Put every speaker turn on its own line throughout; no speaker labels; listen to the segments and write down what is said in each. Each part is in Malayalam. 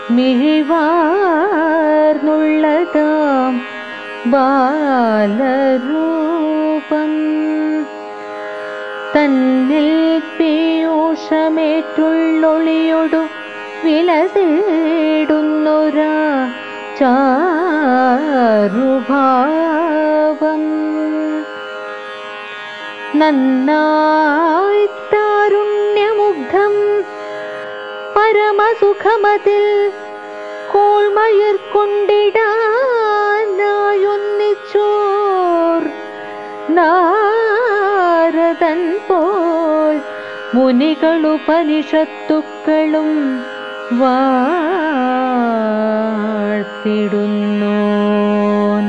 മിഴിവാർന്നുള്ളതാം ബാലരൂപം തന്നിൽ പീയൂഷമേറ്റുള്ളൊളിയൊടു വിലസിടുന്നൊരാ ചാരുഭാവം നന്നായി താരുണ്യമുഗ്ധം പരമസുഖമതിൽ കോൾമയിർ കൊണ്ടിടാനായൊന്നിച്ചോർ നാരദൻ പോൽ മുനികളുപനിഷത്തുക്കളും വാഴ്ത്തിടുന്നു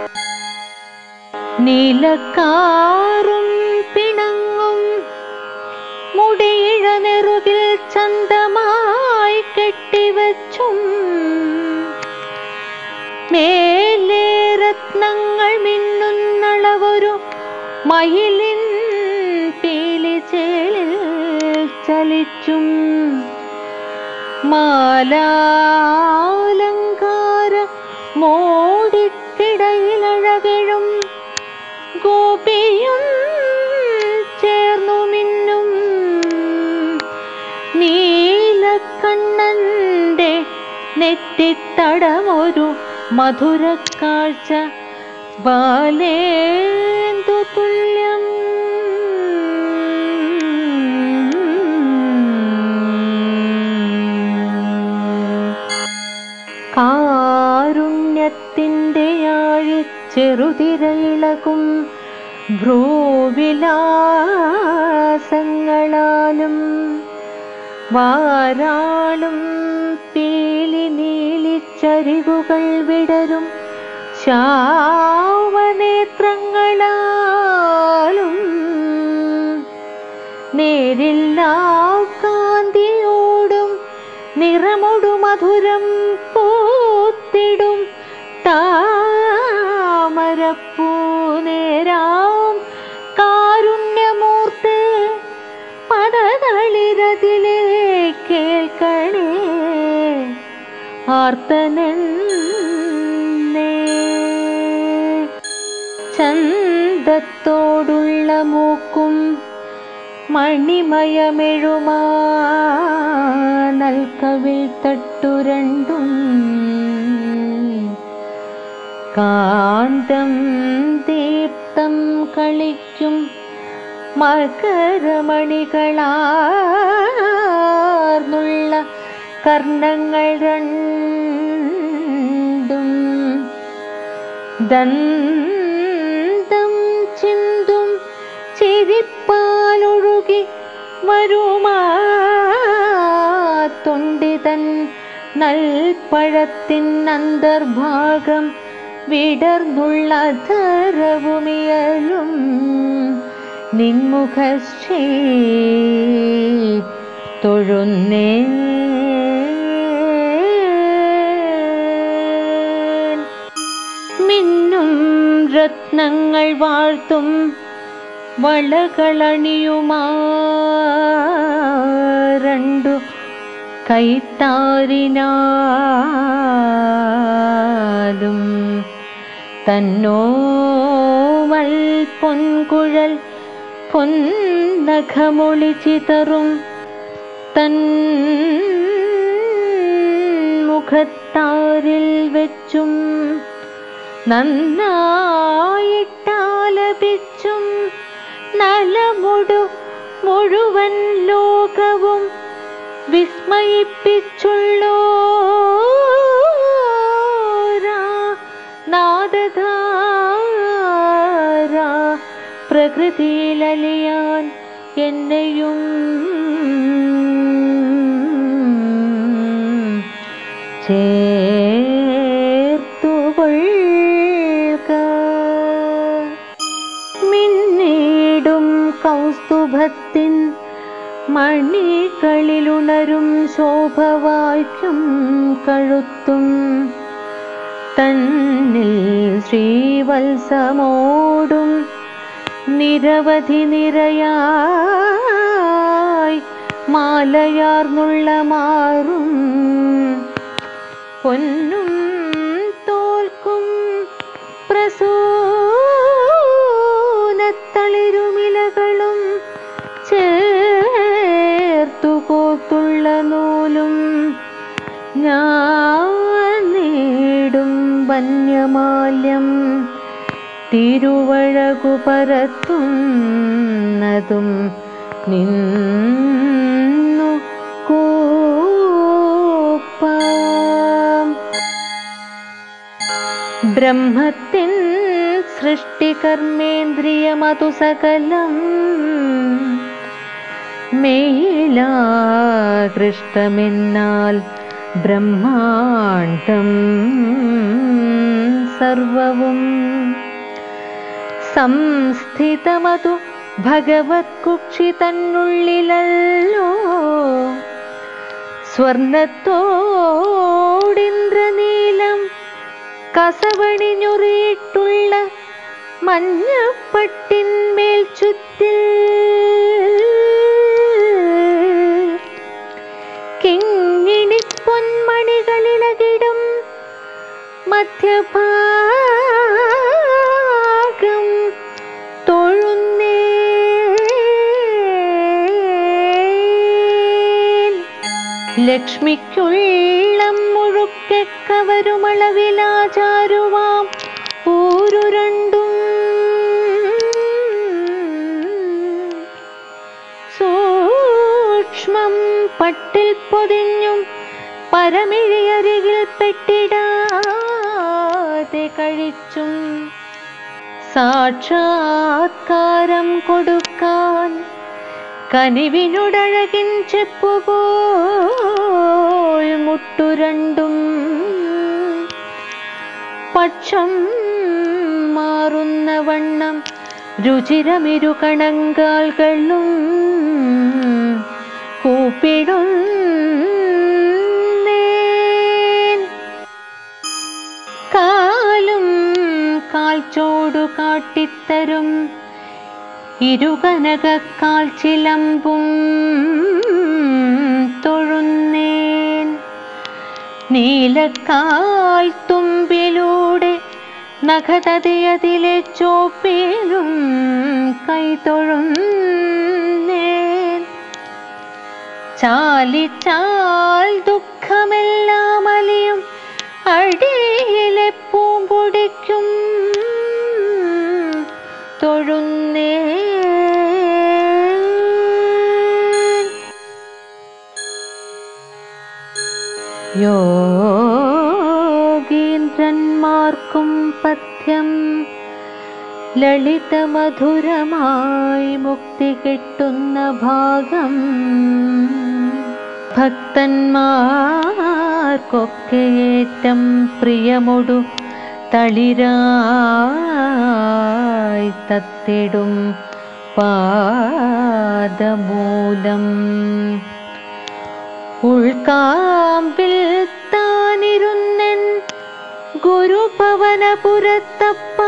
നീലക്കാറും പിണങ്ങും മുടിയിഴ നെറുകിൽ ചന്തമായി കെട്ടിവച്ചും മേലെ രത്നങ്ങൾ മിന്നുന്നളവൊരു മയിലിൻ പീലിച്ചേലിൽ ചലിച്ചും മാലാലങ്കാര മോടിക്കിടയിലഴകിഴും ഗോപിയും ചേർന്നു മിന്നും നീലക്കണ്ണന്റെ നെറ്റിത്തടമൊരു മധുരക്കാഴ്ച ബാലേന്ദു തുല്യം കാരുണ്യത്തിൻ്റെ ആഴിച്ചെറുതിരയിളകും ഭ്രൂവിലാസങ്ങളാലും വാരാളും പീലി നീലിച്ചരിവുകൾ വിടരും ശാവനേത്രങ്ങളാലും നേരില്ലാ കാന്തിയോടും നിറമൊടു മധുരം പൂത്തിടും താമരപ്പൂ നേരാം കാരുണ്യമൂർത്തി പദതളിരതിലേ കേൾക്കണേ ആർത്തനെന്നേ ചന്തത്തോടുള്ള മൂക്കും മണിമയമെഴുമാ നൽകവിൽ തട്ടുരണ്ടും കാന്തം ദീപ്തം കളിക്കും മകരമണികളാർന്നുള്ള കർണങ്ങൾ രണ്ടും ദന്തം ചിന്തും ചിരിപ്പാലൊഴുകി വരുമാ തൊണ്ടിതൻ നൽപ്പഴത്തിൻ അന്തർഭാഗം വിടർന്നുള്ള ധരവുമിയലും നിൻമുഖശ്രീ തൊഴുന്നേ മിന്നും രത്നങ്ങൾ വാഴ്ത്തും വളകളണിയുമാ രണ്ടു കൈത്താരിനാലും തന്നോവൽ പൊൻകുഴൽ പൊന്നഖമൊളി ചിതറും തൻ മുഖത്താരിൽ വെച്ചും നന്നായിട്ടാലപിച്ചും നലമുടു മുഴുവൻ ലോകവും വിസ്മയിപ്പിച്ചുള്ളോ നാദധാര പ്രകൃതിയിലലിയാൻ എന്നെയും ചേർത്തുകൊള്ളുക മിന്നീടും കൗസ്തുഭത്തിൻ മണികളിലുണരും ശോഭവായ്ക്കും കഴുത്തും തന്നിൽ ശ്രീവത്സമോടും നിരവധി നിരയായി മാലയാർന്നുള്ള മാറും പൊന്നും തോൽക്കും പ്രസൂനത്തളിരുമിലകളും ചേർത്തു കോത്തുള്ള നൂലും ഞാൻ നേടും വന്യമാല്യം തിരുവഴകു പരത്തുന്നതും നിന്നു കൂപ്പാം ബ്രഹ്മത്തിൻ സൃഷ്ടികർമ്മേന്ദ്രിയമതു സകലം മേലാകൃഷ്ടമെന്നാൽ ബ്രഹ്മാണ്ടം സർവവും സംസ്ഥിതമതു ഭഗവത് കുക്ഷി തന്നുള്ളിലല്ലോ സ്വർണത്തോടിന്ദ്രനീലം കസവണിഞ്ഞുറിയിട്ടുള്ള മഞ്ഞപ്പട്ടിന്മേൽ ചുറ്റിൽ കിങ്ങിണി പൊന്മണികളിളകിടും മധ്യഭാഗം തൊഴുന്നേ ലക്ഷ്മിക്കുള്ളം മുഴുക്കെ കവരുമളവിലാചാരുവാം ഊരു രണ്ടും സൂക്ഷ്മം പട്ടിൽ പൊതിഞ്ഞും പരമിഴിയരികിൽ പെട്ടിടാതെ കഴിച്ചും സാക്ഷാത്കാരം കൊടുക്കാൻ കനിവിനുടഴകിൻ ചെപ്പുപോൽ മുട്ടുരണ്ടും പക്ഷം മാറുന്ന വണ്ണം രുചിരമിരു കണങ്കാൽകളും കൂപ്പിടുന്നേൻ കാലും കാൽച്ചോടു കാട്ടിത്തരും ഇരുകനകക്കാൽ ചിലമ്പും തൊഴുന്നേൻ നീലക്കാൽ തുമ്പിലൂടെ നഖതതിയതിലെ ചോപ്പിലും കൈതൊഴുന്നേൻ ചാലിച്ചാൽ ദുഃഖമെല്ലാം അലിയും അടിയിലെ പൂമ്പൊടിക്കും തൊഴുന്നേ യോഗീന്ദ്രന്മാർക്കും പഥ്യം ലളിതമധുരമായി മുക്തി കിട്ടുന്ന ഭാഗം ഭക്തന്മാർക്കൊക്കെ ഏറ്റം പ്രിയമൊടു തളിരായി തത്തിടും പാദമൂലം ഉൾക്കാമ്പിൽ താനിരുന്നൻ ഗുരുപവനപുരത്തപ്പ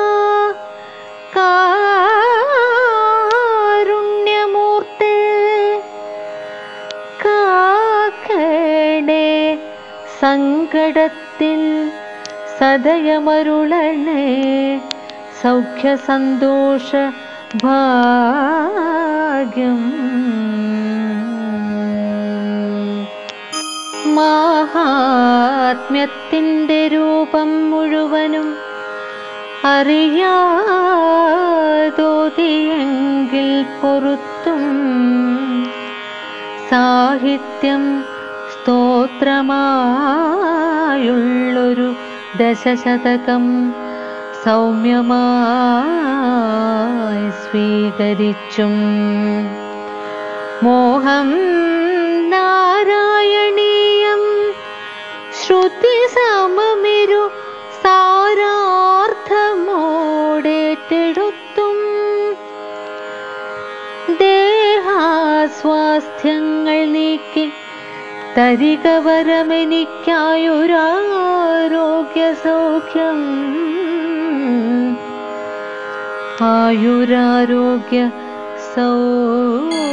കാരുണ്യമൂർത്തേ കാക്കണേ സങ്കടത്തിൽ സദയമരുളണേ സൗഖ്യ സന്തോഷ ഭാഗ്യം മാഹാത്മ്യത്തിൻ്റെ രൂപം മുഴുവനും അറിയാതോതിയെങ്കിൽ പൊറുത്തും സാഹിത്യം സ്തോത്രമായുള്ളൊരു ദശശതകം സൗമ്യമായി സ്വീകരിച്ചും മോഹം നാരായണീയം ശ്രുതി സമമിരു സാരാർത്ഥമോടേറ്റെടുത്തും ദേഹാസ്വാസ്ഥ്യങ്ങൾ നീക്കി തരിക വരമെനിക്കായുരാരോഗ്യ സൗഖ്യം ആയുരാരോഗ്യ സൗ